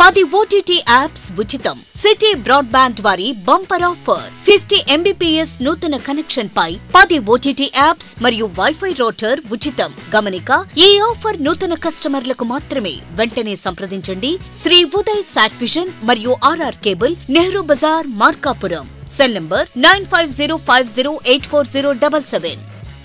పది OTT apps ఉచితం city broadband వారి బంపర్ ఆఫర్ ఫిఫ్టీ ఎంబీపీఎస్ నూతన కనెక్షన్ పై పది ఓటీటీ యాప్స్ మరియు వైఫై రోటర్ ఉచితం గమనిక ఈ ఆఫర్ నూతన కస్టమర్లకు మాత్రమే వెంటనే సంప్రదించండి శ్రీ ఉదయ్ సాట్ విజన్ మరియు RR cable Nehru Bazar Markapuram cell number nine five zero five zero eight four zero double seven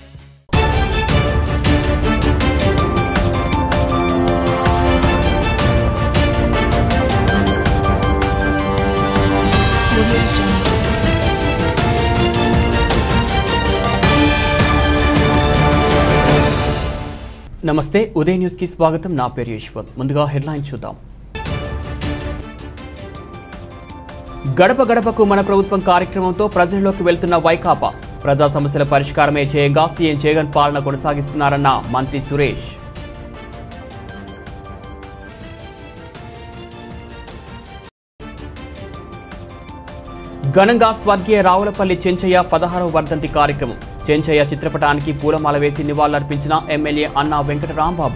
నమస్తే ఉదయ్ న్యూస్ కి స్వాగతం నా పేరు యశ్వంత్ ముందుగా హెడ్లైన్ చూద్దాం గడప గడపకు మన ప్రభుత్వం కార్యక్రమంతో ప్రజల్లోకి వెళ్తున్న వైకాపా ప్రజా సమస్యల పరిష్కారమే ధ్యేయంగా సీఎం జగన్ పాలన కొనసాగిస్తున్నారన్న మంత్రి సురేష్ ఘనంగా స్వర్గీయ రావులపల్లి చెంచయ్య పదహారవ వర్ధంతి కార్యక్రమం చెంచయ్య చిత్రపటానికి పూలమాల వేసి నివాళులర్పించిన ఎమ్మెల్యే అన్నా వెంకటరాంబాబు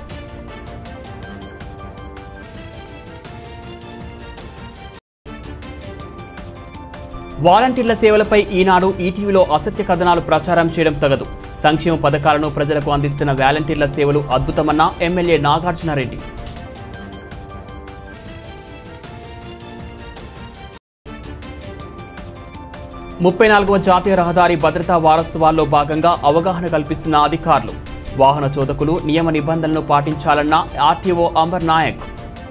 వాలంటీర్ల సేవలపై ఈనాడు ఈటీవీలో అసత్య కథనాలు ప్రచారం చేయడం తగదు సంక్షేమ పథకాలను ప్రజలకు అందిస్తున్న వాలంటీర్ల సేవలు అద్భుతమన్న ఎమ్మెల్యే నాగార్జునారెడ్డి ముప్పై నాలుగవ జాతీయ రహదారి భద్రతా వారోత్సవాల్లో భాగంగా అవగాహన కల్పిస్తున్న అధికారులు వాహన చోదకులు నియమ నిబంధనలను పాటించాలన్న ఆర్టీఓ అమర్ నాయక్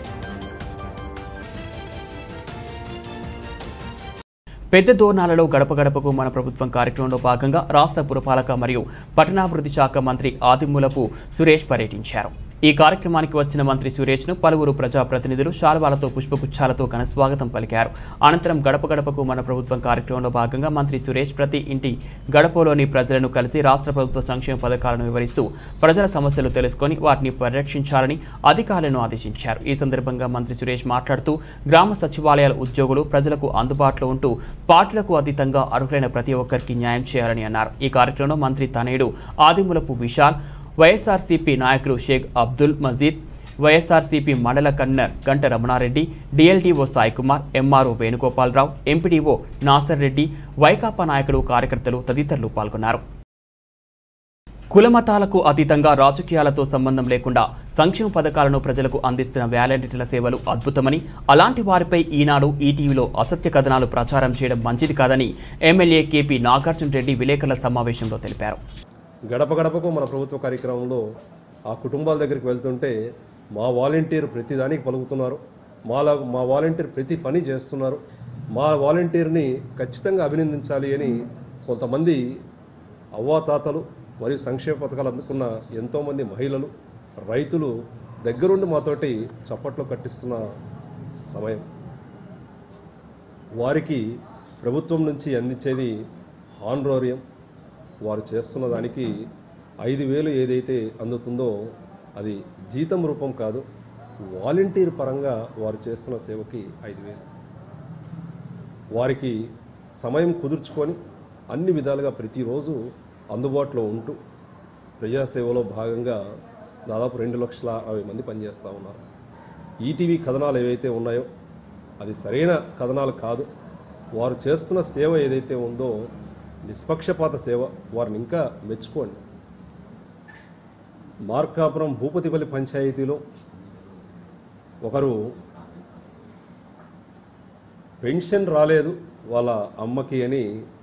పెద్ద దోర్నాలలో గడప గడపకు మన ప్రభుత్వం కార్యక్రమంలో భాగంగా రాష్ట్ర పురపాలక మరియు పట్టణాభివృద్ధి శాఖ మంత్రి ఆదిమూలపు సురేష్ పర్యటించారు ఈ కార్యక్రమానికి వచ్చిన మంత్రి సురేష్ను పలువురు ప్రజాప్రతినిధులు శాల్వాలతో పుష్పగుచ్చాలతో ఘనస్వాగతం పలికారు అనంతరం గడప గడపకు మన ప్రభుత్వం కార్యక్రమంలో భాగంగా మంత్రి సురేష్ ప్రతి ఇంటి గడపలోని ప్రజలను కలిసి రాష్ట్ర ప్రభుత్వ సంక్షేమ పథకాలను వివరిస్తూ ప్రజల సమస్యలు తెలుసుకొని వాటిని పరిరక్షించాలని అధికారులను ఆదేశించారు ఈ సందర్భంగా మంత్రి సురేష్ మాట్లాడుతూ గ్రామ సచివాలయాల ఉద్యోగులు ప్రజలకు అందుబాటులో ఉంటూ పార్టీలకు అతీతంగా అర్హులైన ప్రతి ఒక్కరికి న్యాయం చేయాలని అన్నారు ఈ కార్యక్రమంలో మంత్రి తనయుడు ఆదిమూలపు విశాల్ వైఎస్ఆర్సీపీ నాయకులు షేక్ అబ్దుల్ మజీద్ వైఎస్ఆర్సీపీ మండల convener Ganta Ramana Reddy DLTO Saikumar MRO Venugopala Rao MPDO Nasar Reddy Vaikapa నాయకులు కార్యకర్తలు తదితరులు పాల్గొన్నారు కులమతాలకు అతీతంగా రాజకీయాలతో సంబంధం లేకుండా సంక్షేమ పథకాలను ప్రజలకు అందిస్తున్న వ్యాలంటీర్ల సేవలు అద్భుతమని అలాంటి వారిపై ఈనాడు ఈటీవీలో అసత్య కథనాలు ప్రచారం చేయడం మంచిది కాదని ఎమ్మెల్యే కేపీ నాగార్జున రెడ్డి విలేకరుల సమావేశంలో తెలిపారు గడప గడపకు మన ప్రభుత్వ కార్యక్రమంలో ఆ కుటుంబాల దగ్గరికి వెళ్తుంటే మా వాలంటీర్ ప్రతిదానికి పలుకుతున్నారు మాలా మా వాలంటీర్ ప్రతి పని చేస్తున్నారు మా వాలంటీర్ని ఖచ్చితంగా అభినందించాలి అని కొంతమంది అవ్వాతాతలు మరియు సంక్షేమ పథకాలు అందుకున్న ఎంతోమంది మహిళలు రైతులు దగ్గరుండి మాతోటి చప్పట్లు కట్టిస్తున్న సమయం వారికి ప్రభుత్వం నుంచి అందించేది ఆన్రోరియం వారు చేస్తున్న దానికి ఐదు వేలు ఏదైతే అందుతుందో అది జీతం రూపం కాదు వాలంటీర్ పరంగా వారు చేస్తున్న సేవకి ఐదు వేలు వారికి సమయం కుదుర్చుకొని అన్ని విధాలుగా ప్రతిరోజు అందుబాటులో ఉంటూ ప్రజాసేవలో భాగంగా దాదాపు రెండు లక్షల అరవై మంది పనిచేస్తూ ఉన్నారు ఈటీవీ కథనాలు ఏవైతే ఉన్నాయో అది సరైన కథనాలు కాదు వారు చేస్తున్న సేవ ఏదైతే ఉందో నిష్పక్షపాత సేవ వారిని ఇంకా మెచ్చుకోండి మార్కాపురం భూపతిపల్లి పంచాయతీలో ఒకరు పెన్షన్ రాలేదు వాళ్ళ అమ్మకి అని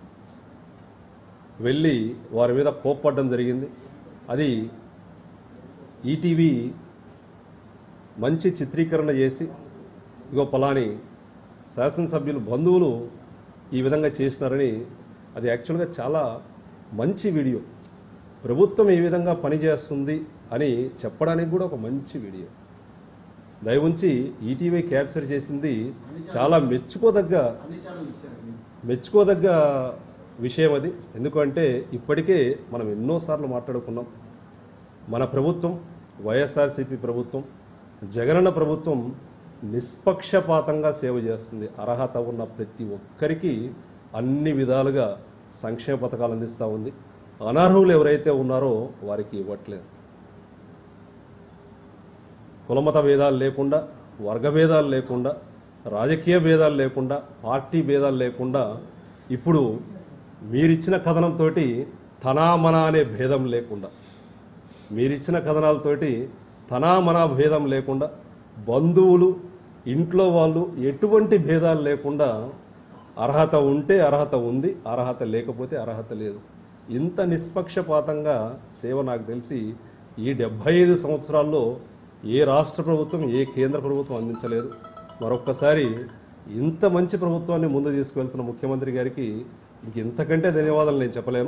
వెళ్ళి వారి మీద కోప్పడడం జరిగింది అది ఈటీవీ మంచి చిత్రీకరణ చేసి ఇగో పలాని శాసనసభ్యులు బంధువులు ఈ విధంగా చేసినారని అది యాక్చువల్గా చాలా మంచి వీడియో ప్రభుత్వం ఏ విధంగా పనిచేస్తుంది అని చెప్పడానికి కూడా ఒక మంచి వీడియో దయవుంచి ఈటీవీ క్యాప్చర్ చేసింది చాలా మెచ్చుకోదగ్గ మెచ్చుకోదగ్గ విషయం అది ఎందుకంటే ఇప్పటికే మనం ఎన్నోసార్లు మాట్లాడుకున్నాం మన ప్రభుత్వం వైఎస్ఆర్సీపీ ప్రభుత్వం జగనన్న ప్రభుత్వం నిష్పక్షపాతంగా సేవ చేస్తుంది అర్హత ఉన్న ప్రతి ఒక్కరికి అన్ని విధాలుగా సంక్షేమ పథకాలు అందిస్తూ ఉంది అనర్హులు ఎవరైతే ఉన్నారో వారికి ఇవ్వట్లేదు కులమత భేదాలు లేకుండా వర్గ భేదాలు లేకుండా రాజకీయ భేదాలు లేకుండా పార్టీ భేదాలు లేకుండా ఇప్పుడు మీరిచ్చిన కథనంతో తనామన అనే భేదం లేకుండా మీరిచ్చిన కథనాలతోటి తనామనా భేదం లేకుండా బంధువులు ఇంట్లో వాళ్ళు ఎటువంటి భేదాలు లేకుండా అర్హత ఉంటే అర్హత ఉంది అర్హత లేకపోతే అర్హత లేదు ఇంత నిష్పక్షపాతంగా సేవ నాకు తెలిసి ఈ డెబ్భై ఐదు సంవత్సరాల్లో ఏ రాష్ట్ర ప్రభుత్వం ఏ కేంద్ర ప్రభుత్వం అందించలేదు మరొక్కసారి ఇంత మంచి ప్రభుత్వాన్ని ముందు తీసుకువెళ్తున్న ముఖ్యమంత్రి గారికి ఇంక ఇంతకంటే ధన్యవాదాలు నేను చెప్పలేను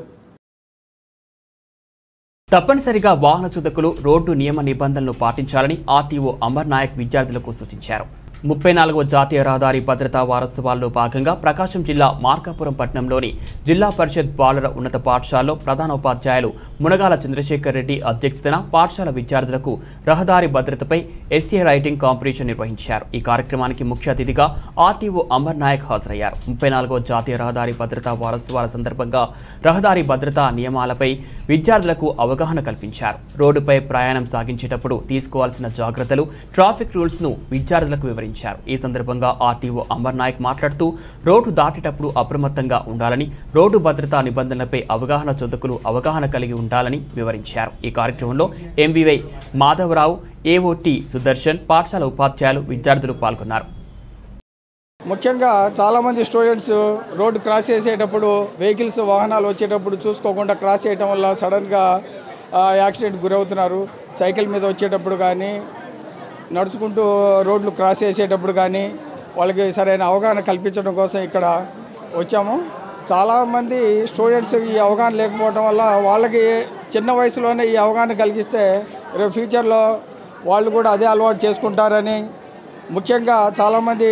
తప్పనిసరిగా వాహన చూదకులు రోడ్డు నియమ నిబంధనలు పాటించాలని ఆర్టీఓ అమర్ నాయక్ విద్యార్థులకు సూచించారు ముప్పై నాలుగవ జాతీయ రహదారి భద్రతా వారోత్సవాల్లో భాగంగా ప్రకాశం జిల్లా మార్కాపురం పట్టణంలోని జిల్లా పరిషత్ బాలుర ఉన్నత పాఠశాలలో ప్రధానోపాధ్యాయులు మునగాల చంద్రశేఖర్ రెడ్డి అధ్యక్షతన పాఠశాల విద్యార్థులకు రహదారి భద్రతపై ఎస్ఏ రైటింగ్ కాంపిటీషన్ నిర్వహించారు ఈ కార్యక్రమానికి ముఖ్య అతిథిగా ఆర్టీఓ అమర్ నాయక్ హాజరయ్యారు ముప్పై నాలుగవ జాతీయ రహదారి భద్రతా వారోత్సవాల సందర్భంగా రహదారి భద్రతా నియమాలపై విద్యార్థులకు అవగాహన కల్పించారు రోడ్డుపై ప్రయాణం సాగించేటప్పుడు తీసుకోవాల్సిన జాగ్రత్తలు ట్రాఫిక్ రూల్స్ ను విద్యార్థులకు వివరించారు ఈ సందర్భంగా ఆర్టీఓ అమర్ నాయక్ మాట్లాడుతూ రోడ్డు దాటేటప్పుడు అప్రమత్తంగా ఉండాలని రోడ్డు భద్రతా నిబంధనలపై అవగాహన చొదకులు అవగాహన కలిగి ఉండాలని వివరించారు ఈ కార్యక్రమంలో ఎంవివై మాధవరావు ఏఓటి సుదర్శన్ పాఠశాల ఉపాధ్యాయులు విద్యార్థులు పాల్గొన్నారు ముఖ్యంగా చాలామంది స్టూడెంట్స్ రోడ్డు క్రాస్ చేసేటప్పుడు వెహికల్స్ వాహనాలు వచ్చేటప్పుడు చూసుకోకుండా క్రాస్ చేయటం వల్ల సడన్గా ఆ, యాక్సిడెంట్ గురవుతున్నారు సైకిల్ మీద వచ్చేటప్పుడు కానీ నడుచుకుంటూ రోడ్లు క్రాస్ చేసేటప్పుడు కానీ వాళ్ళకి సరైన అవగాహన కల్పించడం కోసం ఇక్కడ వచ్చాము చాలామంది స్టూడెంట్స్ ఈ అవగాహన లేకపోవడం వల్ల వాళ్ళకి చిన్న వయసులోనే ఈ అవగాహన కలిగిస్తే రేపు ఫ్యూచర్లో వాళ్ళు కూడా అదే అలవాటు చేసుకుంటారని ముఖ్యంగా చాలామంది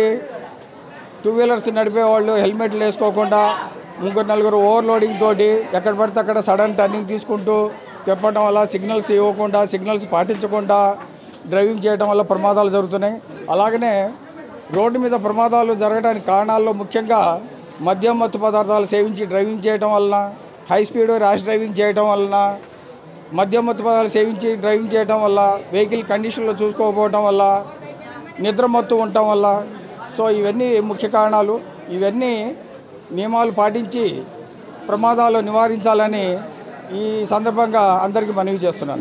టూ వీలర్స్ నడిపే వాళ్ళు హెల్మెట్లు వేసుకోకుండా ముగ్గురు నలుగురు ఓవర్లోడింగ్ తోటి ఎక్కడ పడితే అక్కడ సడన్ టర్నింగ్ తీసుకుంటూ తిప్పడం వల్ల సిగ్నల్స్ ఇవ్వకుండా సిగ్నల్స్ పాటించకుండా డ్రైవింగ్ చేయడం వల్ల ప్రమాదాలు జరుగుతున్నాయి అలాగనే రోడ్డు మీద ప్రమాదాలు జరగడానికి కారణాల్లో ముఖ్యంగా మద్యం మత్తు పదార్థాలు సేవించి డ్రైవింగ్ చేయడం వలన హై స్పీడ్ ర్యాష్ డ్రైవింగ్ చేయడం వలన మద్యం మత్తు పదార్థాలు సేవించి డ్రైవింగ్ చేయడం వల్ల వెహికల్ కండిషన్లో చూసుకోకపోవడం వల్ల నిద్ర మత్తు ఉండటం వల్ల సో ఇవన్నీ ముఖ్య కారణాలు ఇవన్నీ నియమాలు పాటించి ప్రమాదాలు నివారించాలని ఈ సందర్భంగా అందరికీ మనవి చేస్తున్నాను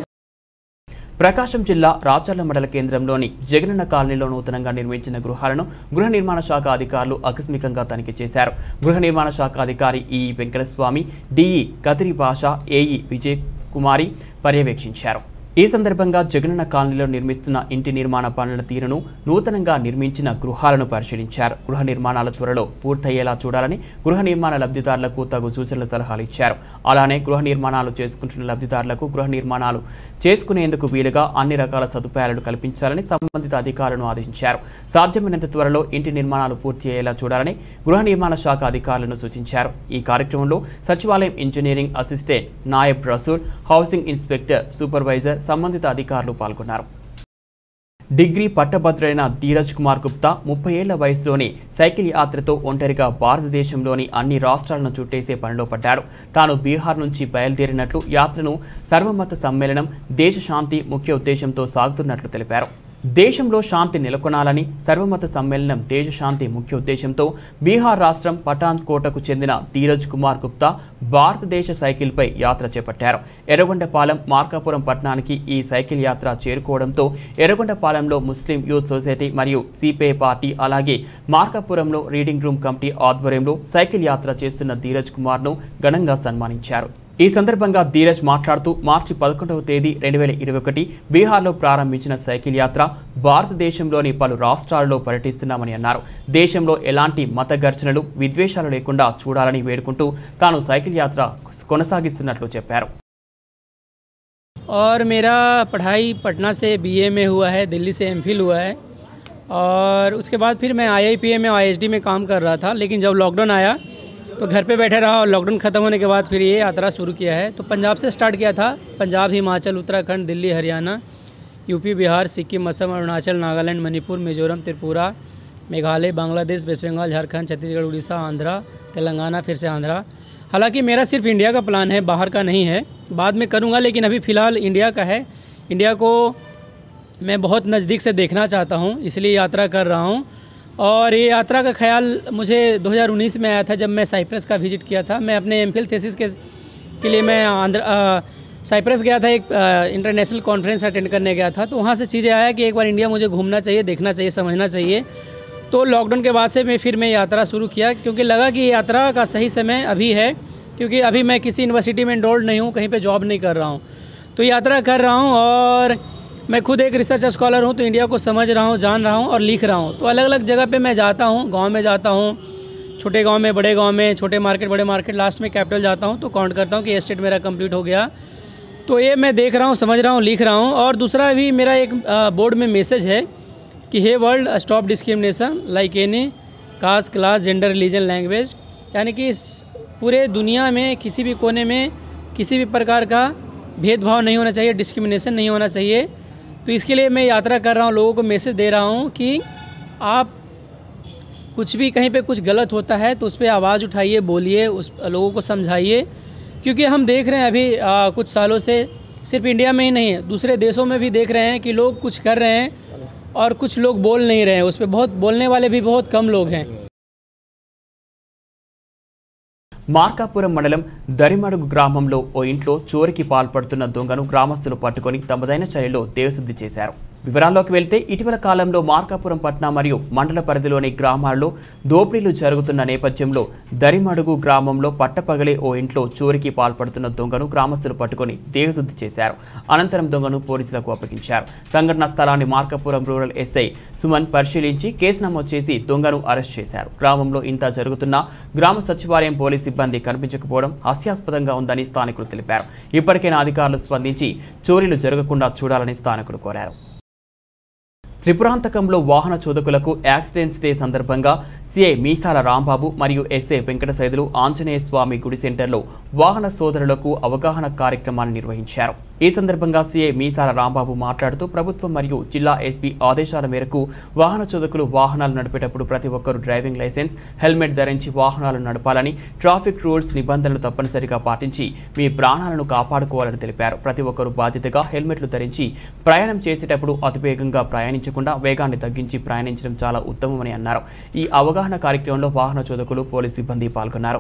ప్రకాశం జిల్లా రాచర్ల మండల కేంద్రంలోని జగనన్న కాలనీలో నూతనంగా నిర్మించిన గృహాలను గృహ నిర్మాణ శాఖ అధికారులు ఆకస్మికంగా తనిఖీ చేశారు గృహ నిర్మాణ శాఖ అధికారి ఈఈ వెంకటస్వామి డిఈ కదిరి భాష ఏఈ విజయ్ కుమారి పర్యవేక్షించారు ఈ సందర్భంగా జగనన్న కాలనీలో నిర్మిస్తున్న ఇంటి నిర్మాణ పనుల తీరును నూతనంగా నిర్మించిన గృహాలను పరిశీలించారు గృహ నిర్మాణాల త్వరలో పూర్తయ్యేలా చూడాలని గృహ నిర్మాణ లబ్ధిదారులకు తగు సూచనలు సలహాలు ఇచ్చారు అలానే గృహ నిర్మాణాలు చేసుకుంటున్న లబ్ధిదారులకు గృహ నిర్మాణాలు చేసుకునేందుకు వీలుగా అన్ని రకాల సదుపాయాలను కల్పించాలని సంబంధిత అధికారులను ఆదేశించారు సాధ్యమైనంత త్వరలో ఇంటి నిర్మాణాలు పూర్తి అయ్యేలా చూడాలని గృహ నిర్మాణ శాఖ అధికారులను సూచించారు ఈ కార్యక్రమంలో సచివాలయం engineering assistant Nayab Rasool housing inspector supervisor సంబంధిత అధికారులు పాల్గొన్నారు డిగ్రీ పట్టభద్రుడైన ధీరజ్ కుమార్ గుప్తా ముప్పై ఏళ్ల వయసులోనే సైకిల్ యాత్రతో ఒంటరిగా భారతదేశంలోని అన్ని రాష్ట్రాలను చుట్టేసే పనిలో పడ్డాడు తాను బీహార్ నుంచి బయలుదేరినట్లు యాత్రను సర్వమత సమ్మేళనం దేశ శాంతి ముఖ్య ఉద్దేశంతో సాగుతున్నట్లు తెలిపారు దేశంలో శాంతి నెలకొనాలని సర్వమత సమ్మేళనం దేశ శాంతి ముఖ్య ఉద్దేశంతో బీహార్ రాష్ట్రం పఠాన్ కోటకు చెందిన ధీరజ్ కుమార్ గుప్తా భారతదేశ సైకిల్పై యాత్ర చేపట్టారు ఎర్రగొండపాలెం మార్కాపురం పట్టణానికి ఈ సైకిల్ యాత్ర చేరుకోవడంతో ఎర్రగొండపాలెంలో ముస్లిం యూత్ సొసైటీ మరియు సిపిఐ పార్టీ అలాగే మార్కాపురంలో రీడింగ్ రూమ్ కమిటీ ఆధ్వర్యంలో సైకిల్ యాత్ర చేస్తున్న ధీరజ్ కుమార్ను ఘనంగా సన్మానించారు ఈ సందర్భంగా ధీరజ్ మాట్లాడుతూ మార్చి పదకొండవ తేదీ రెండు వేల ఇరవై ఒకటి బీహార్లో ప్రారంభించిన సైకిల్ యాత్ర భారతదేశంలోని పలు రాష్ట్రాలలో పర్యటిస్తున్నామని అన్నారు దేశంలో ఎలాంటి మత ఘర్షణలు విద్వేషాలు లేకుండా చూడాలని వేడుకుంటూ తాను సైకిల్ యాత్ర కొనసాగిస్తున్నట్లు చెప్పారు और मेरा पढ़ाई पटना से बीए में हुआ है दिल्ली से एमफिल हुआ है और उसके बाद फिर मैं आईआईपीए में आईएसडी में काम कर रहा था लेकिन जब लॉकडाउन आया तो घर पे बैठे रहा और लॉकडाउन ख़त्म होने के बाद फिर ये यात्रा शुरू किया है तो पंजाब से स्टार्ट किया था पंजाब हिमाचल उत्तराखंड दिल्ली हरियाणा यूपी बिहार सिक्किम असम अरुणाचल नागालैंड मणिपुर मिजोरम त्रिपुरा मेघालय बांग्लादेश वेस्ट बंगाल झारखंड छत्तीसगढ़ उड़ीसा आंध्रा तेलंगाना फिर से आंध्रा हालांकि मेरा सिर्फ इंडिया का प्लान है बाहर का नहीं है बाद में करूंगा लेकिन अभी फ़िलहाल इंडिया का है इंडिया को मैं बहुत नज़दीक से देखना चाहता हूँ इसलिए यात्रा कर रहा हूँ और ये यात्रा का ख्याल मुझे 2019 में आया था जब मैं साइप्रस का विजिट किया था मैं अपने एम थेसिस के के लिए मैं आंध्र अ, साइप्रस गया था एक इंटरनेशनल कॉन्फ्रेंस अटेंड करने गया था तो वहाँ से चीज़ें आया कि एक बार इंडिया मुझे घूमना चाहिए देखना चाहिए समझना चाहिए तो लॉकडाउन के बाद से मैं फिर मैं यात्रा शुरू किया क्योंकि लगा कि ये यात्रा का सही समय अभी है क्योंकि अभी मैं किसी यूनिवर्सिटी में इनरोल्ड नहीं हूँ कहीं पे जॉब नहीं कर रहा हूँ तो यात्रा कर रहा हूँ और मैं खुद एक रिसर्च स्कॉलर हूँ तो इंडिया को समझ रहा हूँ जान रहा हूँ और लिख रहा हूँ तो अलग अलग जगह पे मैं जाता हूँ गांव में जाता हूँ छोटे गांव में बड़े गांव में छोटे मार्केट बड़े मार्केट लास्ट में कैपिटल जाता हूँ तो काउंट करता हूँ कि स्टेट मेरा कंप्लीट हो गया तो ये मैं देख रहा हूँ समझ रहा हूँ लिख रहा हूँ और दूसरा भी मेरा एक अ, बोर्ड में मैसेज है कि hey world stop discrimination like any caste class gender religion language यानी कि इस पूरे दुनिया में किसी भी कोने में किसी भी प्रकार का भेदभाव नहीं होना चाहिए डिस्क्रिमिनेशन नहीं होना चाहिए तो इसके लिए मैं यात्रा कर रहा हूँ लोगों को मैसेज दे रहा हूँ कि आप कुछ भी कहीं पे कुछ गलत होता है तो उस पर आवाज़ उठाइए बोलिए उस लोगों को समझाइए क्योंकि हम देख रहे हैं अभी आ, कुछ सालों से सिर्फ इंडिया में ही नहीं है दूसरे देशों में भी देख रहे हैं कि लोग कुछ कर रहे हैं और कुछ लोग बोल नहीं रहे हैं उस पर बहुत बोलने वाले भी बहुत कम लोग हैं మార్కాపురం మండలం దరిమడుగు గ్రామంలో ఓ ఇంట్లో చోరికి పాల్పడుతున్న దొంగను గ్రామస్తులు పట్టుకొని తమదైన శైలిలో దేవశుద్ధి చేశారు వివరాల్లోకి వెళ్తే ఇటీవల కాలంలో మార్కాపురం పట్నం మరియు మండల పరిధిలోని గ్రామాల్లో దోపిడీలు జరుగుతున్న నేపథ్యంలో దరిమడుగు గ్రామంలో పట్టపగలే ఓ ఇంట్లో చోరికి పాల్పడుతున్న దొంగను గ్రామస్తులు పట్టుకొని దేవశుద్ధి చేశారు అనంతరం దొంగను పోలీసులకు అప్పగించారు సంఘటన స్థలాన్ని మార్కాపురం రూరల్ ఎస్ఐ సుమన్ పరిశీలించి కేసు నమోదు చేసి దొంగను అరెస్ట్ చేశారు గ్రామంలో ఇంత జరుగుతున్నా గ్రామ సచివాలయం పోలీస్ సిబ్బంది కనిపించకపోవడం హాస్యాస్పదంగా ఉందని స్థానికులు తెలిపారు ఇప్పటికైనా అధికారులు స్పందించి చోరీలు జరగకుండా చూడాలని స్థానికులు కోరారు త్రిపురాంతకంలో వాహన చోదకులకు యాక్సిడెంట్స్ డే సందర్భంగా సిఐ మీసాల రాంబాబు మరియు ఎస్ఐ వెంకట సైదులు ఆంజనేయ స్వామి గుడి సెంటర్లో వాహన సోదరులకు అవగాహన కార్యక్రమాన్ని నిర్వహించారు ఈ సందర్భంగా సిఐ మీసాల రాంబాబు మాట్లాడుతూ ప్రభుత్వం మరియు జిల్లా ఎస్పీ ఆదేశాల మేరకు వాహన చోదకులు వాహనాలు నడిపేటప్పుడు ప్రతి ఒక్కరూ డ్రైవింగ్ లైసెన్స్ హెల్మెట్ ధరించి వాహనాలు నడపాలని ట్రాఫిక్ రూల్స్ నిబంధనలు తప్పనిసరిగా పాటించి మీ ప్రాణాలను కాపాడుకోవాలని తెలిపారు ప్రతి ఒక్కరూ బాధ్యతగా హెల్మెట్లు ధరించి ప్రయాణం చేసేటప్పుడు అతివేగంగా ప్రయాణించకుండా వేగాన్ని తగ్గించి ప్రయాణించడం చాలా ఉత్తమమని అన్నారు ఈ అవగాహన కార్యక్రమంలో వాహన చోదకులు పోలీస్ సిబ్బంది పాల్గొన్నారు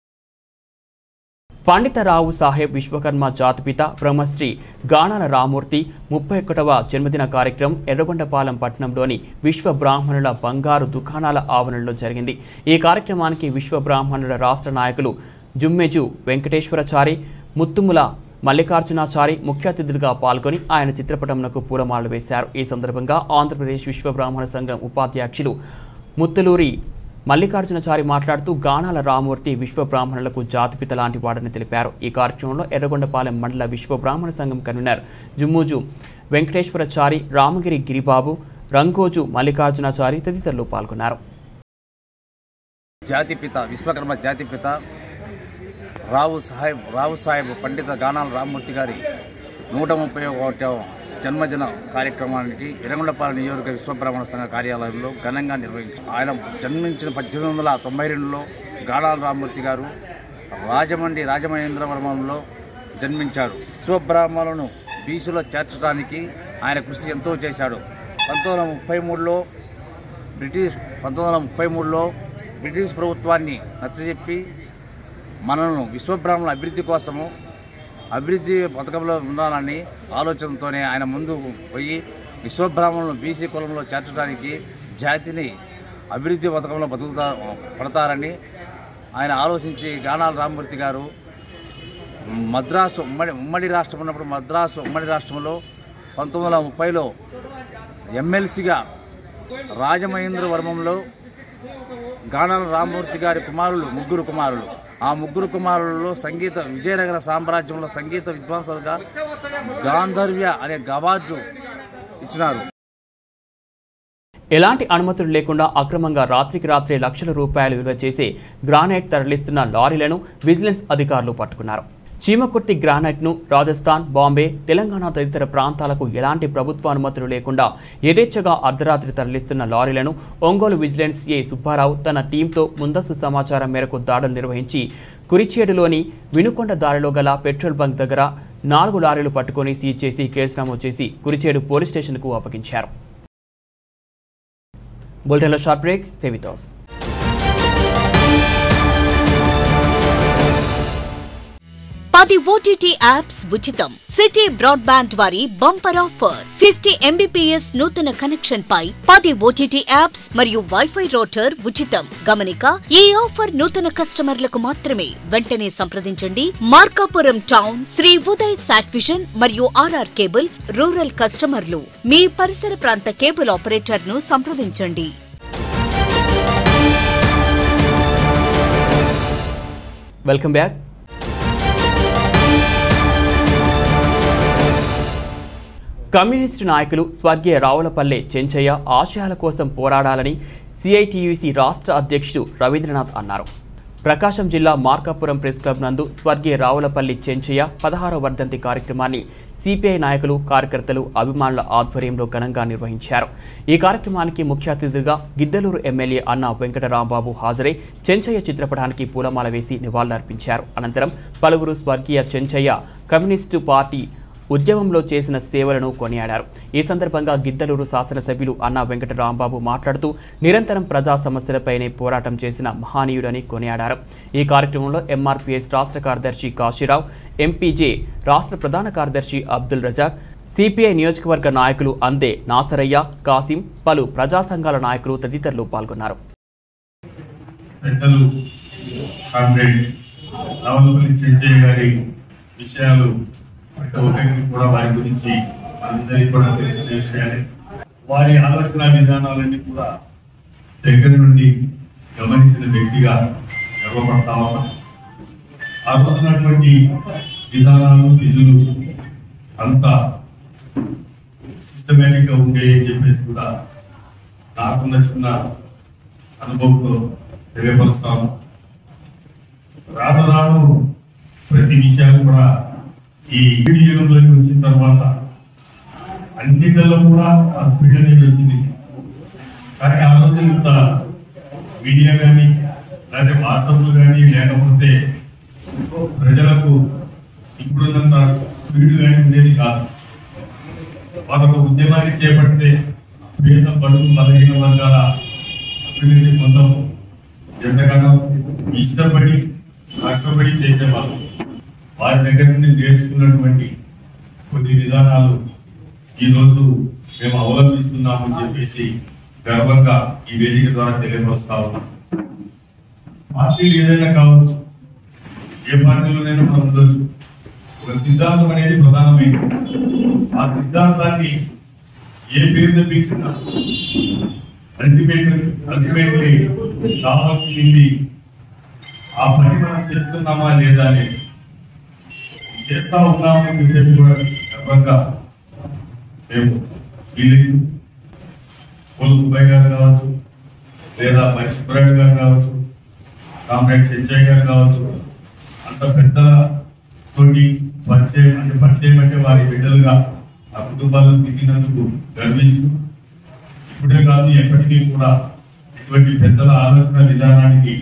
పండిత రావు సాహెబ్ విశ్వకర్మ జాతిపిత బ్రహ్మశ్రీ గానాల రామూర్తి ముప్పై ఒకటవ జన్మదిన కార్యక్రమం ఎర్రగొండపాలెం పట్టణంలోని విశ్వ బ్రాహ్మణుల బంగారు దుకాణాల ఆవరణలో జరిగింది ఈ కార్యక్రమానికి విశ్వ బ్రాహ్మణుల రాష్ట్ర నాయకులు జుమ్మెజు వెంకటేశ్వరచారి ముత్తుముల మల్లికార్జునాచారి ముఖ్య అతిథులుగా పాల్గొని ఆయన చిత్రపటంకు పూలమాలలు వేశారు ఈ సందర్భంగా ఆంధ్రప్రదేశ్ విశ్వ బ్రాహ్మణ సంఘం ఉపాధ్యక్షులు ముత్తులూరి మల్లికార్జునచారి మాట్లాడుతూ గానాల రామూర్తి విశ్వ బ్రాహ్మణులకు జాతిపిత లాంటి వాడని తెలిపారు ఈ కార్యక్రమంలో ఎర్రగొండపాలెం మండల విశ్వ బ్రాహ్మణ సంఘం కన్వీనర్ జుమ్మూజు వెంకటేశ్వరచారి రామగిరి గిరిబాబు రంగోజు మల్లికార్జునాచారి తదితరులు పాల్గొన్నారు జాతిపిత విశ్వకర్మ జాతిపిత రావు సాహెబ్ రావు సాహెబ్ పండిత గానాల రామ్మూర్తి గారి నూట ముప్పై ఒకటవ జన్మదిన కార్యక్రమానికి ఎర్రగొండపాలెం నియోజక విశ్వబ్రాహ్మణ సంఘ కార్యాలయంలో ఘనంగా నిర్వహించారు ఆయన జన్మించిన పద్దెనిమిది వందల తొంభై రెండులో గానాల రామ్మూర్తి గారు రాజమండ్రి రాజమహేంద్రవరంలో జన్మించారు విశ్వబ్రాహ్మణులను బీసీలో చేర్చడానికి ఆయన కృషి ఎంతో చేశాడు పంతొమ్మిది వందల ముప్పై మూడులో బ్రిటిష్ పంతొమ్మిది వందల ముప్పై మూడులో బ్రిటిష్ ప్రభుత్వాన్ని నచ్చజెప్పి మనను విశ్వబ్రాహ్మణుల అభివృద్ధి కోసము అభివృద్ధి పథకంలో ఉండాలని ఆలోచనతోనే ఆయన ముందు పోయి విశ్వబ్రాహ్మణులను బీసీ కులంలో చేర్చడానికి జాతిని అభివృద్ధి పథకంలో బతుకుతా పడతారని ఆయన ఆలోచించి గానాల రామమూర్తి గారు మద్రాసు ఉమ్మడి ఉమ్మడి రాష్ట్రం ఉన్నప్పుడు మద్రాసు ఉమ్మడి రాష్ట్రంలో పంతొమ్మిది వందల ముప్పైలో ఎమ్మెల్సీగా రాజమహేంద్రవరంలో గానాల రామమూర్తి గారి కుమారులు ముగ్గురు కుమారులు ఆ ముగ్గురు కుమారులలో సంగీత విజయనగర సామ్రాజ్యంలో సంగీత విద్వాంసులుగా గాంధర్వ్య అనే గవార్డు ఇచ్చినారు ఎలాంటి అనుమతులు లేకుండా అక్రమంగా రాత్రికి రాత్రే లక్షల రూపాయలు విలువ చేసి గ్రానైట్ తరలిస్తున్న లారీలను విజిలెన్స్ అధికారులు పట్టుకున్నారు చీమకుర్తి గ్రానైట్ను రాజస్థాన్ బాంబే తెలంగాణ తదితర ప్రాంతాలకు ఎలాంటి ప్రభుత్వ అనుమతులు లేకుండా యథేచ్ఛగా అర్ధరాత్రి తరలిస్తున్న లారీలను ఒంగోలు విజిలెన్స్ ఏ సుబ్బారావు తన టీంతో ముందస్తు సమాచారం మేరకు దాడులు నిర్వహించి కురిచేడులోని వినుకొండ దారిలో గల పెట్రోల్ బంక్ దగ్గర నాలుగు లారీలు పట్టుకొని సీజ్ చేసి కేసు నమోదు చేసి కురిచేడు పోలీస్ స్టేషన్కు అప్పగించారు బులెటిన్లో short break stay with us. పది ఓటీటీ యాప్స్ ఉచితం సిటీ బ్రాడ్బ్యాండ్ వారి బంపర్ ఆఫర్ ఫిఫ్టీ ఎంబీపీఎస్ నూతన కనెక్షన్ పై పది ఓటీటీ యాప్స్ మరియు వైఫై రోటర్ ఉచితం గమనిక ఈ ఆఫర్ నూతన కస్టమర్లకు మాత్రమే వెంటనే సంప్రదించండి Markapuram town Shri Uday sat vision మరియు ఆర్ఆర్ కేబుల్ రూరల్ కస్టమర్లు మీ పరిసర ప్రాంత కేబుల్ ఆపరేటర్ ను సంప్రదించండి వెల్కమ్ బ్యాక్ కమ్యూనిస్టు నాయకులు స్వర్గీయ రావులపల్లె చెంచయ్య ఆశయాల కోసం పోరాడాలని సిఐటియుసి రాష్ట్ర అధ్యక్షుడు రవీంద్రనాథ్ అన్నారు ప్రకాశం జిల్లా మార్కాపురం ప్రెస్ క్లబ్ నందు స్వర్గీయ రావులపల్లి చెంచయ్య పదహారవ వర్ధంతి కార్యక్రమాన్ని సిపిఐ నాయకులు కార్యకర్తలు అభిమానుల ఆధ్వర్యంలో ఘనంగా నిర్వహించారు ఈ కార్యక్రమానికి ముఖ్య అతిథిగా గిద్దలూరు ఎమ్మెల్యే అన్న వెంకటరాంబాబు హాజరై చెంచయ్య చిత్రపటానికి పూలమాల వేసి నివాళులర్పించారు అనంతరం పలువురు స్వర్గీయ చెంచయ్య కమ్యూనిస్టు పార్టీ ఉద్యమంలో చేసిన సేవలను కొనియాడారు ఈ సందర్భంగా గిద్దలూరు శాసనసభ్యులు అన్న వెంకట రాంబాబు మాట్లాడుతూ నిరంతరం ప్రజా సమస్యలపైనే పోరాటం చేసిన మహానీయుడని కొనియాడారు ఈ కార్యక్రమంలో ఎంఆర్పీఎస్ రాష్ట్ర కార్యదర్శి కాశీరావు ఎంపీజే రాష్ట్ర ప్రధాన కార్యదర్శి అబ్దుల్ రజాక్ సిపిఐ నియోజకవర్గ నాయకులు అందే నాసరయ్య కాసిం పలు ప్రజా సంఘాల నాయకులు తదితరులు పాల్గొన్నారు పెద్దలు కామ్రేడ్ రావులపల్లి చెంచయ్య గారి విషయాలు ప్రతి ఒక్కరికి కూడా వారి గురించి అందరికీ కూడా తెలిసిన విషయాలే వారి ఆలోచన విధానాలన్నీ కూడా దగ్గర నుండి గమనించిన వ్యక్తిగా గర్వపడతా ఉన్నాం ఆ రోజునటువంటి విధానాలు విధులు అంతా సిస్టమేటిక్ గా ఉండేవి అని చెప్పేసి కూడా నాకున్న చిన్న అనుభవంతో తెలియపరుస్తాము రాను రాను ప్రతి విషయాలు కూడా ఈ వీడియో యుగంలోకి వచ్చిన తర్వాత అన్నిటిలో కూడా ఆ స్పీడ్ అనేది వచ్చింది కానీ ఆ రోజు ఇంత మీడియా కానీ లేకపోతే వాట్సాప్లు కానీ లేకపోతే ప్రజలకు ఇప్పుడున్నంత స్పీడ్ కానీ ఉండేది కాదు వారు ఉద్యమాన్ని చేపడితే పేద బడుగు బలహీన వర్గాల అభివృద్ధి కోసం ఎంతగానో ఇష్టపడి కష్టపడి చేసేవాళ్ళు వారి దగ్గర నుండి నేర్చుకున్నటువంటి కొన్ని విధానాలు ఈ రోజు మేము అవలంబిస్తున్నామని చెప్పేసి గర్వంగా ఈ వేదిక ద్వారా తెలియపరుస్తా ఉన్నాం పార్టీలు ఏదైనా కావచ్చు ఏ పార్టీలోనైనా మనం ఉండొచ్చు ఒక సిద్ధాంతం అనేది ప్రధానమైనది ఆ సిద్ధాంతాన్ని ఏ పేరు తెప్పించినా అల్టిమేట్ అల్టిమేట్లీ కావాల్సింది ఆ పని మనం చేస్తున్నామా లేదా అనేది చేస్తా ఉన్నామని చెప్పేసి కూడా గర్వంగా మేము ఫీలింగ్ పోలు సుబ్బయ్య గారు కావచ్చు లేదా మరి సుబ్బరాయుడు గారు కావచ్చు కామ్రేడ్ చెంచయ్య గారు కావచ్చు అంత పెద్దల తోటి పరిచయం అంటే పరిచయం అంటే వారి బిడ్డలుగా ఆ కుటుంబాలను తిరిగినందుకు గర్విస్తూ ఇప్పుడే కాదు ఎప్పటికీ కూడా ఇటువంటి పెద్దల ఆలోచన విధానానికి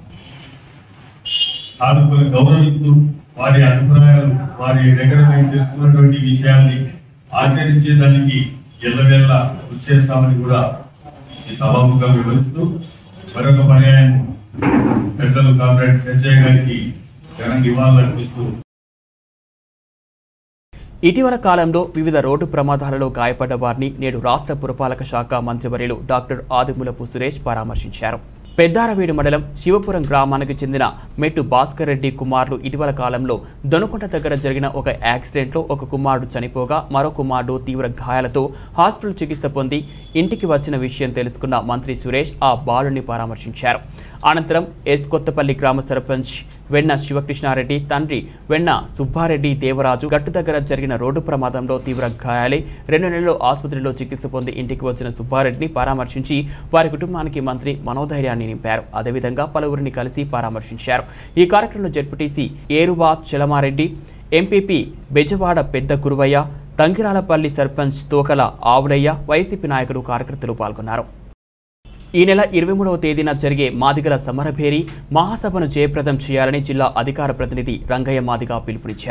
సాధకులు గౌరవిస్తూ వారి అభిప్రాయాలు వారి దగ్గర మేము తెలుసుకున్నటువంటి విషయాల్ని ఆచరించేదానికి ఎల్లవెల్ల కృషి చేస్తామని కూడా ఈ సభాముఖంగా వివరిస్తూ మరొక పర్యాయం పెద్దలు కామ్రేడ్ సంజయ్ గారికి ఘన నివాళులు అర్పిస్తూ ఇటీవల కాలంలో వివిధ రోడ్డు ప్రమాదాలలో గాయపడ్డ వారిని నేడు రాష్ట్ర పురపాలక శాఖ మంత్రివర్యులు డాక్టర్ ఆదిమూలపు సురేష్ పరామర్శించారు పెద్దారవీడు మండలం శివపురం గ్రామానికి చెందిన మెట్టు భాస్కర్ రెడ్డి కుమారులు ఇటీవల కాలంలో దొనకొండ దగ్గర జరిగిన ఒక యాక్సిడెంట్లో ఒక కుమారుడు చనిపోగా మరో కుమారుడు తీవ్ర గాయాలతో హాస్పిటల్ చికిత్స పొంది ఇంటికి వచ్చిన విషయం తెలుసుకున్న మంత్రి సురేష్ ఆ బాలుని పరామర్శించారు అనంతరం ఎస్ కొత్తపల్లి గ్రామ సర్పంచ్ వెన్న శివకృష్ణారెడ్డి తండ్రి వెన్న సుబ్బారెడ్డి దేవరాజు గట్టు దగ్గర జరిగిన రోడ్డు ప్రమాదంలో తీవ్ర గాయాలై రెండు నెలలు ఆసుపత్రిలో చికిత్స పొంది ఇంటికి వచ్చిన సుబ్బారెడ్డిని పరామర్శించి వారి కుటుంబానికి మంత్రి మనోధైర్యాన్ని నింపారు అదేవిధంగా పలువురిని కలిసి పరామర్శించారు ఈ కార్యక్రమంలో జడ్పీటీసీ ఏరువా చలమారెడ్డి ఎంపీపీ బెజవాడ పెద్ద గురువయ్య తంగిరాలపల్లి సర్పంచ్ తోకల ఆవులయ్య వైసీపీ నాయకులు కార్యకర్తలు పాల్గొన్నారు ఈ నెల ఇరవై మూడవ తేదీన జరిగే మాదిగల సమరభేరి మహాసభను జయప్రదం చేయాలని జిల్లా అధికార ప్రతినిధి రంగయ్య మాదిగ పిలుపునిచ్చారు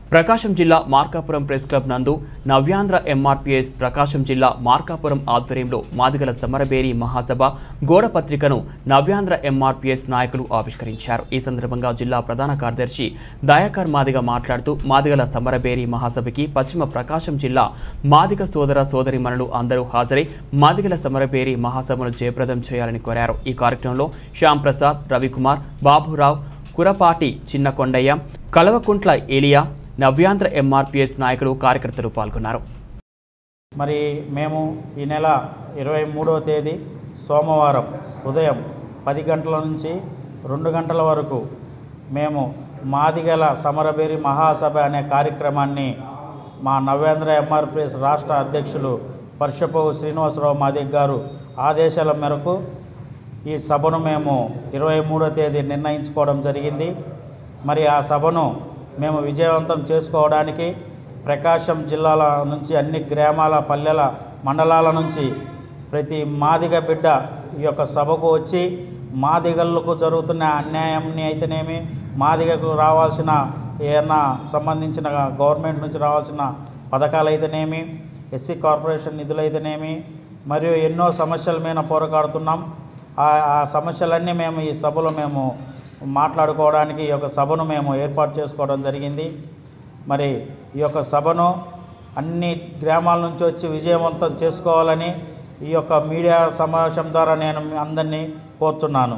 ప్రకాశం జిల్లా మార్కాపురం ప్రెస్ క్లబ్ నందు నవ్యాంధ్ర ఎంఆర్పిఎస్ ప్రకాశం జిల్లా మార్కాపురం ఆధ్వర్యంలో మాదిగల సమరబేరి మహాసభ గోడ పత్రికను నవ్యాంధ్ర ఎంఆర్పిఎస్ నాయకులు ఆవిష్కరించారు ఈ సందర్భంగా జిల్లా ప్రధాన కార్యదర్శి దయాకర్ మాదిగ మాట్లాడుతూ మాదిగల సమరబేరి మహాసభకి పశ్చిమ ప్రకాశం జిల్లా మాదిగ సోదర సోదరిమణులు అందరూ హాజరై మాదిగల సమరబేరి మహాసభను జయప్రదం చేయాలని కోరారు ఈ కార్యక్రమంలో శ్యామ్ ప్రసాద్ రవికుమార్ బాబురావు కురపాటి చిన్న కొండయ్య కలవకుంట్ల ఏలియా నవ్యాంధ్ర ఎంఆర్పిఎస్ నాయకులు కార్యకర్తలు పాల్గొన్నారు మరి మేము ఈ నెల ఇరవై మూడవ తేదీ సోమవారం ఉదయం పది గంటల నుంచి రెండు గంటల వరకు మేము మాదిగల సమరబేరి మహాసభ అనే కార్యక్రమాన్ని మా నవ్యాంధ్ర ఎంఆర్పిఎస్ రాష్ట్ర అధ్యక్షులు పర్షపోవు శ్రీనివాసరావు మాదిగ గారు ఆదేశాల మేరకు ఈ సభను మేము ఇరవై మూడో తేదీ నిర్ణయించుకోవడం జరిగింది మరి ఆ సభను మేము విజయవంతం చేసుకోవడానికి ప్రకాశం జిల్లాల నుంచి అన్ని గ్రామాల పల్లెల మండలాల నుంచి ప్రతి మాదిగ బిడ్డ ఈ యొక్క సభకు వచ్చి మాదిగలకు జరుగుతున్న అన్యాయంని అయితేనేమి మాదిగకు రావాల్సిన ఏమన్నా సంబంధించిన గవర్నమెంట్ నుంచి రావాల్సిన పథకాలు అయితేనేమి ఎస్సీ కార్పొరేషన్ నిధులు అయితేనేమి మరియు ఎన్నో సమస్యల మీద పోరాడుతున్నాం ఆ ఆ సమస్యలన్నీ మేము ఈ సభలో మేము మాట్లాడుకోవడానికి ఈ యొక్క సభను మేము ఏర్పాటు చేసుకోవడం జరిగింది మరి ఈ యొక్క సభను అన్ని గ్రామాల నుంచి వచ్చి విజయవంతం చేసుకోవాలని ఈ యొక్క మీడియా సమావేశం ద్వారా నేను మీ అందరినీ కోరుతున్నాను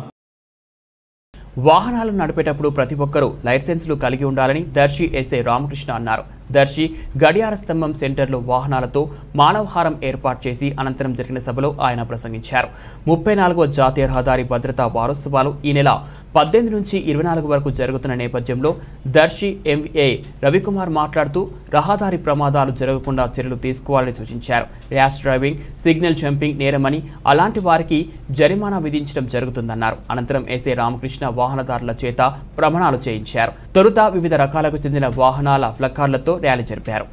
వాహనాలు నడిపేటప్పుడు ప్రతి ఒక్కరూ లైసెన్సులు కలిగి ఉండాలని దర్శి ఎస్ఐ రామకృష్ణ అన్నారు దర్శి గడియార స్తంభం సెంటర్లో వాహనాలతో మానవహారం ఏర్పాటు చేసి అనంతరం జరిగిన సభలో ఆయన ప్రసంగించారు ముప్పై నాలుగో జాతీయ రహదారి భద్రతా వారోత్సవాలు ఈ నెల పద్దెనిమిది నుంచి ఇరవై నాలుగు వరకు జరుగుతున్న నేపథ్యంలో దర్శి ఎంఏ రవికుమార్ మాట్లాడుతూ రహదారి ప్రమాదాలు జరగకుండా చర్యలు తీసుకోవాలని సూచించారు ర్యాష్ డ్రైవింగ్ సిగ్నల్ జంపింగ్ నేరమని అలాంటి వారికి జరిమానా విధించడం జరుగుతుందన్నారు అనంతరం ఎస్ఏ రామకృష్ణ వాహనదారుల చేత ప్రమాణాలు చేయించారు తొలుత వివిధ రకాలకు చెందిన వాహనాల ఫ్లక్కార్లతో ర్యాలీ జరిపారు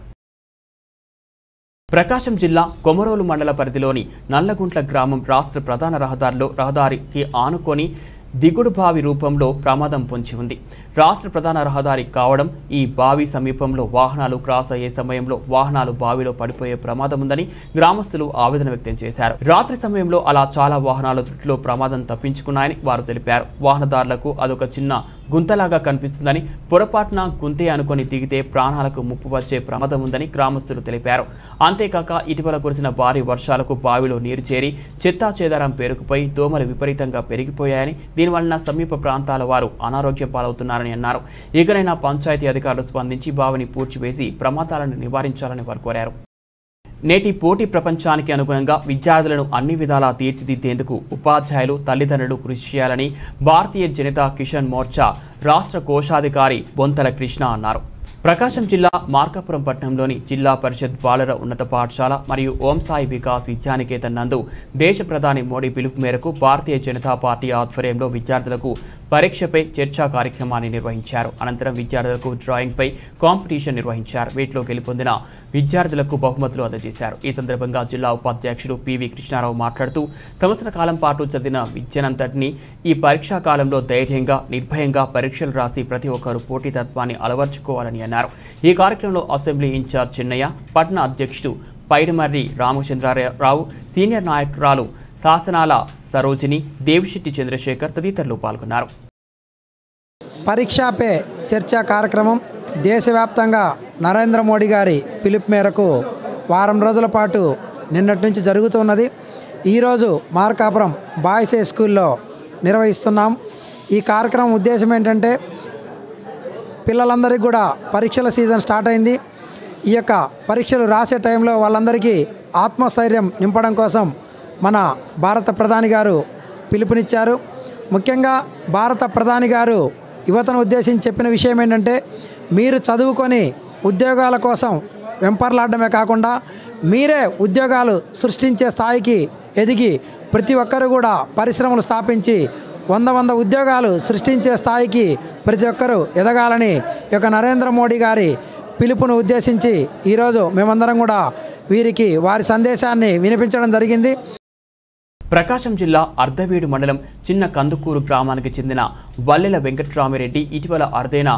ప్రకాశం జిల్లా కొమరోలు మండల పరిధిలోని నల్లగుంట్ల గ్రామం రాష్ట్ర ప్రధాన రహదారిలో రహదారికి ఆనుకొని దిగుడు బావి రూపంలో ప్రమాదం పొంచి ఉంది రాష్ట్ర ప్రధాన రహదారి కావడం ఈ బావి సమీపంలో వాహనాలు క్రాస్ అయ్యే సమయంలో వాహనాలు బావిలో పడిపోయే ప్రమాదం ఉందని గ్రామస్తులు ఆవేదన వ్యక్తం చేశారు రాత్రి సమయంలో అలా చాలా వాహనాలు త్రుటిలో ప్రమాదం తప్పించుకున్నాయని వారు తెలిపారు వాహనదారులకు అదొక చిన్న గుంతలాగా కనిపిస్తుందని పొరపాటున గుంతే అనుకొని దిగితే ప్రాణాలకు ముప్పు వచ్చే ప్రమాదం ఉందని గ్రామస్తులు తెలిపారు అంతేకాక ఇటీవల కురిసిన భారీ వర్షాలకు బావిలో నీరు చేరి చెత్తా చెదారం పేరుకుపోయి దోమలు విపరీతంగా పెరిగిపోయాయని దీనివలన సమీప ప్రాంతాల వారు అనారోగ్యం పాలవుతున్నారని అన్నారు ఇకనైనా పంచాయతీ అధికారులు స్పందించి బావిని పూడ్చివేసి ప్రమాదాలను నివారించాలని వారు కోరారు నేటి పోటీ ప్రపంచానికి అనుగుణంగా విద్యార్థులను అన్ని విధాలా తీర్చిదిద్దేందుకు ఉపాధ్యాయులు తల్లిదండ్రులు కృషి చేయాలని భారతీయ జనతా కిషన్ మోర్చా రాష్ట్ర కోశాధికారి బొంతల కృష్ణ అన్నారు ప్రకాశం జిల్లా మార్కాపురం పట్టణంలోని జిల్లా పరిషత్ బాలుర ఉన్నత పాఠశాల మరియు ఓం సాయి వికాస్ విద్యానికేతన్ నందు దేశ ప్రధాని మోడీ పిలుపు మేరకు భారతీయ జనతా పార్టీ ఆధ్వర్యంలో విద్యార్థులకు పరీక్షపై చర్చా కార్యక్రమాన్ని నిర్వహించారు అనంతరం విద్యార్థులకు డ్రాయింగ్పై కాంపిటీషన్ నిర్వహించారు వీటిలో గెలుపొందిన విద్యార్థులకు బహుమతులు అందజేశారు ఈ సందర్భంగా జిల్లా ఉపాధ్యక్షుడు పివి కృష్ణారావు మాట్లాడుతూ సంవత్సర కాలం పాటు చదివిన విద్యనంతటినీ ఈ పరీక్షా కాలంలో ధైర్యంగా నిర్భయంగా పరీక్షలు రాసి ప్రతి ఒక్కరూ పోటీతత్వాన్ని అలవర్చుకోవాలని అన్నారు ఈ కార్యక్రమంలో అసెంబ్లీ ఇన్ఛార్జ్ చిన్నయ్య పట్న అధ్యక్షుడు పైడిమర్రి రామచంద్రారావు సీనియర్ నాయకురాలు శాసనాల సరోజిని దేవిశెట్టి చంద్రశేఖర్ తదితరులు పాల్గొన్నారు పరీక్షా పే చర్చా కార్యక్రమం దేశవ్యాప్తంగా నరేంద్ర మోడీ గారి పిలుపు మేరకు వారం రోజుల పాటు నిన్నటి నుంచి జరుగుతున్నది ఈరోజు మార్కాపురం బాయ్స్ హై స్కూల్లో నిర్వహిస్తున్నాం ఈ కార్యక్రమం ఉద్దేశం ఏంటంటే పిల్లలందరికీ కూడా పరీక్షల సీజన్ స్టార్ట్ అయింది ఈ యొక్క పరీక్షలు రాసే టైంలో వాళ్ళందరికీ ఆత్మస్థైర్యం నింపడం కోసం మన భారత ప్రధాని గారు పిలుపునిచ్చారు ముఖ్యంగా భారత ప్రధాని గారు యువతను ఉద్దేశించి చెప్పిన విషయం ఏంటంటే మీరు చదువుకొని ఉద్యోగాల కోసం వెంపర్లాడమే కాకుండా మీరే ఉద్యోగాలు సృష్టించే స్థాయికి ఎదిగి ప్రతి ఒక్కరు కూడా పరిశ్రమలు స్థాపించి వంద వంద ఉద్యోగాలు సృష్టించే స్థాయికి ప్రతి ఒక్కరూ ఎదగాలని ఈ యొక్క నరేంద్ర మోడీ గారి పిలుపును ఉద్దేశించి ఈరోజు మేమందరం కూడా వీరికి వారి సందేశాన్ని వినిపించడం జరిగింది ప్రకాశం జిల్లా అర్ధవీడు మండలం చిన్న కందుకూరు గ్రామానికి చెందిన వల్లెల వెంకట్రామిరెడ్డి ఇటీవల అరుదైన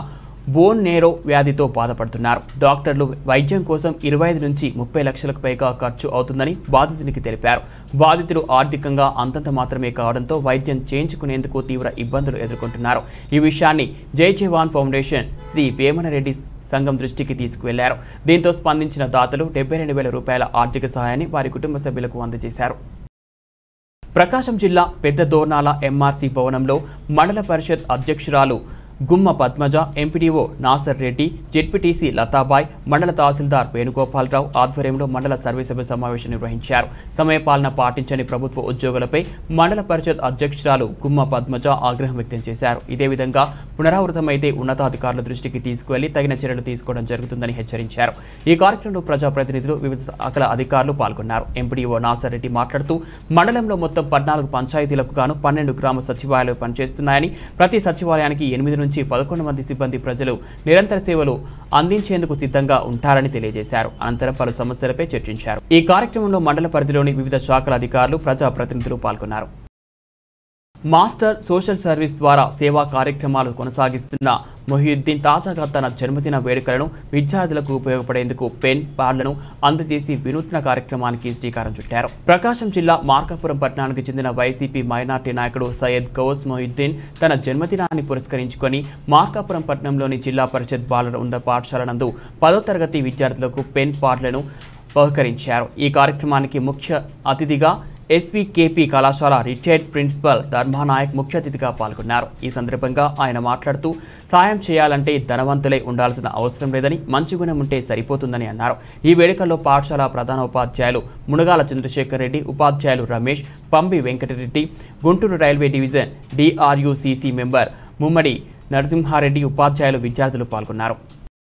బోన్ నేరో వ్యాధితో బాధపడుతున్నారు డాక్టర్లు వైద్యం కోసం ఇరవై ఐదు నుంచి ముప్పై లక్షలకు పైగా ఖర్చు అవుతుందని బాధితునికి తెలిపారు బాధితులు ఆర్థికంగా అంతంత మాత్రమే కావడంతో వైద్యం చేయించుకునేందుకు తీవ్ర ఇబ్బందులు ఎదుర్కొంటున్నారు ఈ విషయాన్ని జై జవాన్ ఫౌండేషన్ శ్రీ వేమనరెడ్డి సంఘం దృష్టికి తీసుకువెళ్లారు దీంతో స్పందించిన దాతలు డెబ్బై రెండు వేల రూపాయల ఆర్థిక సహాయాన్ని వారి కుటుంబ సభ్యులకు అందజేశారు ప్రకాశం జిల్లా పెద్ద దోర్నాల ఎంఆర్సీ భవనంలో మండల పరిషత్ అధ్యక్షురాలు గుమ్మ పద్మజ ఎంపీడీఓ నాసర్ రెడ్డి జెడ్పీటీసీ లతాబాయ్ మండల తహసీల్దార్ వేణుగోపాలరావు ఆధ్వర్యంలో మండల సర్వీసభ్య సమావేశం నిర్వహించారు సమయపాలన పాటించని ప్రభుత్వ ఉద్యోగులపై మండల పరిషత్ అధ్యక్షురాలు గుమ్మ పద్మజ ఆగ్రహం వ్యక్తం చేశారు ఇదే విధంగా పునరావృతమైతే ఉన్నతాధికారుల దృష్టికి తీసుకువెళ్లి తగిన చర్యలు తీసుకోవడం జరుగుతుందని హెచ్చరించారు ఈ కార్యక్రమంలో ప్రజాప్రతినిధులు వివిధ శాఖల అధికారులు పాల్గొన్నారు ఎంపీడీఓ నాసర్ రెడ్డి మాట్లాడుతూ మండలంలో మొత్తం పద్నాలుగు పంచాయతీలకు గాను పన్నెండు గ్రామ సచివాలయాలు పనిచేస్తున్నాయని ప్రతి సచివాలయానికి ఎనిమిది నుంచి పదకొండు మంది సిబ్బంది ప్రజలు నిరంతర సేవలు అందించేందుకు సిద్ధంగా ఉంటారని తెలియజేశారు అనంతరం పలు సమస్యలపై చర్చించారు ఈ కార్యక్రమంలో మండల పరిధిలోని వివిధ శాఖల అధికారులు ప్రజాప్రతినిధులు పాల్గొన్నారు మాస్టర్ సోషల్ సర్వీస్ ద్వారా సేవా కార్యక్రమాలు కొనసాగిస్తున్న మొహియుద్దీన్ తాజాగా తన జన్మదిన వేడుకలను విద్యార్థులకు ఉపయోగపడేందుకు పెన్ ప్యాడ్లను అందజేసి వినూత్న కార్యక్రమానికి శ్రీకారం చుట్టారు ప్రకాశం జిల్లా మార్కాపురం పట్టణానికి చెందిన వైసీపీ మైనార్టీ నాయకుడు సయ్యద్ గౌస్ మొహియుద్దీన్ తన జన్మదినాన్ని పురస్కరించుకొని మార్కాపురం పట్టణంలోని జిల్లా పరిషత్ బాలల ఉన్నత పాఠశాల నందు పదో తరగతి విద్యార్థులకు పెన్ ప్యాడ్లను బహుకరించారు ఈ కార్యక్రమానికి ముఖ్య అతిథిగా ఎస్వికేపీ కళాశాల రిటైర్డ్ ప్రిన్సిపల్ ధర్మానాయక్ ముఖ్య అతిథిగా పాల్గొన్నారు ఈ సందర్భంగా ఆయన మాట్లాడుతూ సాయం చేయాలంటే ధనవంతులై ఉండాల్సిన అవసరం లేదని మంచి గుణం ఉంటే సరిపోతుందని అన్నారు ఈ వేడుకల్లో పాఠశాల ప్రధాన ఉపాధ్యాయులు మునగాల చంద్రశేఖర్ రెడ్డి ఉపాధ్యాయులు Ramesh Pambi Venkatareddy Guntur railway division DRUCC member Mummadi Narasimhareddy ఉపాధ్యాయులు విద్యార్థులు పాల్గొన్నారు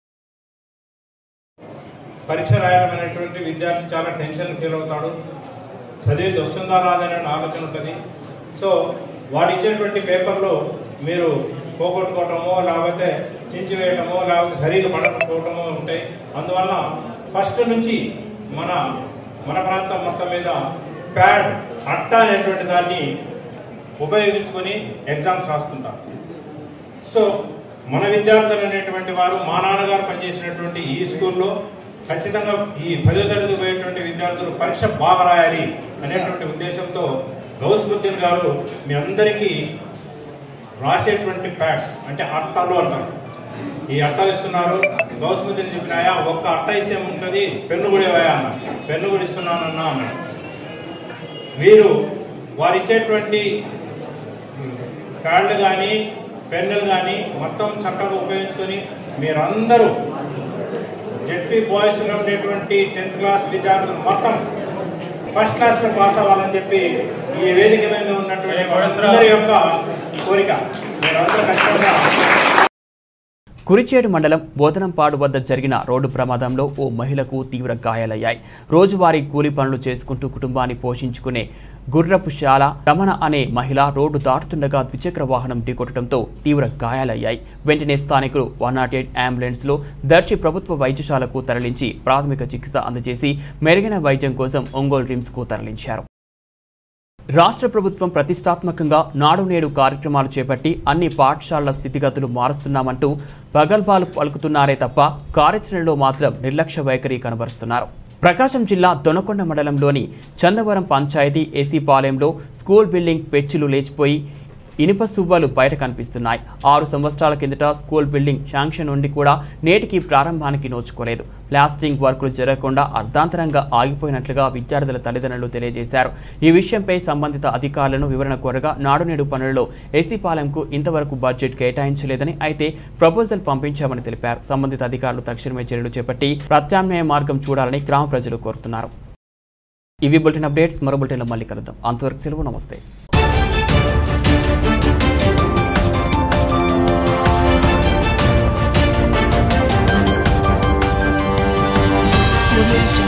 పరీక్ష రాయడం అనేటువంటి విద్యార్థి చాలా టెన్షన్ ఫీల్ అవుతాడు చదివింది వస్తుందా రాదనే ఆలోచన ఉంటుంది సో వాడు ఇచ్చేటువంటి పేపర్లు మీరు పోగొట్టుకోవటమో లేకపోతే చించివేయటమో లేకపోతే సరిగా పడకపోవటమో ఉంటాయి అందువల్ల ఫస్ట్ నుంచి మన మన ప్రాంతం మొత్తం మీద ప్యాడ్ అట్ట అనేటువంటి దాన్ని ఉపయోగించుకొని ఎగ్జామ్స్ రాస్తుంటారు సో మన విద్యార్థులు అనేటువంటి వారు మా నాన్నగారు పనిచేసినటువంటి ఈ స్కూల్లో ఖచ్చితంగా ఈ పదో తరగతి పోయేటువంటి విద్యార్థులు పరీక్ష బాగా రాయాలి అనేటువంటి ఉద్దేశంతో గౌస్బుద్దీన్ గారు మీ అందరికీ రాసేటువంటి ప్యాడ్స్ అంటే అట్టలు అంటారు ఈ అట్టలు ఇస్తున్నారు గౌస్బుద్దీన్ చెప్పినాయా ఒక్క అట్ట ఇస్తే ఉంటుంది పెన్ను కూడా ఇవ్వయా అన్న పెన్ను కూడా ఇస్తున్నానన్నా అన్నాడు వీరు వారు ఇచ్చేటువంటి ప్యాడ్లు కానీ పెన్నులు కానీ మొత్తం చక్కగా ఉపయోగించుకొని మీరందరూ జెడ్పీ బాయ్స్లో ఉండేటువంటి టెన్త్ క్లాస్ విద్యార్థులు మొత్తం ఫస్ట్ క్లాస్లో పాస్ అవ్వాలని చెప్పి ఈ వేదిక మీద ఉన్నటువంటి అందరి యొక్క కోరిక మీరందరూ ఖచ్చితంగా కురిచేడు మండలం బోధనంపాడు వద్ద జరిగిన రోడ్డు ప్రమాదంలో ఓ మహిళకు తీవ్ర గాయాలయ్యాయి రోజువారీ కూలి పనులు చేసుకుంటూ కుటుంబాన్ని పోషించుకునే గుర్రపు శాల రమణ అనే మహిళ రోడ్డు దాటుతుండగా ద్విచక్ర వాహనం ఢీకొట్టడంతో తీవ్ర గాయాలయ్యాయి వెంటనే స్థానికులు వన్ నాట్ ఎయిట్ అంబులెన్స్లో దర్శి ప్రభుత్వ వైద్యశాలకు తరలించి ప్రాథమిక చికిత్స అందజేసి మెరుగైన వైద్యం కోసం ఒంగోలు రిమ్స్కు తరలించారు రాష్ట్ర ప్రభుత్వం ప్రతిష్టాత్మకంగా నాడు నేడు కార్యక్రమాలు చేపట్టి అన్ని పాఠశాలల స్థితిగతులు మారుస్తున్నామంటూ పగల్బాలు పలుకుతున్నారే తప్ప కార్యాచరణలో మాత్రం నిర్లక్ష్య వైఖరి కనబరుస్తున్నారు ప్రకాశం జిల్లా దొనకొండ మండలంలోని చందవరం పంచాయతీ ఏసీపాలెంలో స్కూల్ బిల్డింగ్ పెచ్చులు లేచిపోయి ఇనుప సువ్వలు బయట కనిపిస్తున్నాయి ఆరు సంవత్సరాల కిందట స్కూల్ బిల్డింగ్ శాంక్షన్ నుండి కూడా నేటికి ప్రారంభానికి నోచుకోలేదు ప్లాస్టింగ్ వర్కులు జరగకుండా అర్ధాంతరంగా ఆగిపోయినట్లుగా విద్యార్థుల తల్లిదండ్రులు తెలియజేశారు ఈ విషయంపై సంబంధిత అధికారులను వివరణ కోరగా నాడు నేడు పనులలో ఎస్సీపాలెంకు ఇంతవరకు బడ్జెట్ కేటాయించలేదని అయితే ప్రపోజల్ పంపించామని తెలిపారు సంబంధిత అధికారులు తక్షణమే చర్యలు చేపట్టి ప్రత్యామ్నాయ మార్గం చూడాలని గ్రామ ప్రజలు కోరుతున్నారు ఇవి బులెటిన్ అప్డేట్స్ మరో బులెటిన్లో మళ్ళీ కలుద్దాం అంతవరకు సెలవు నమస్తే audio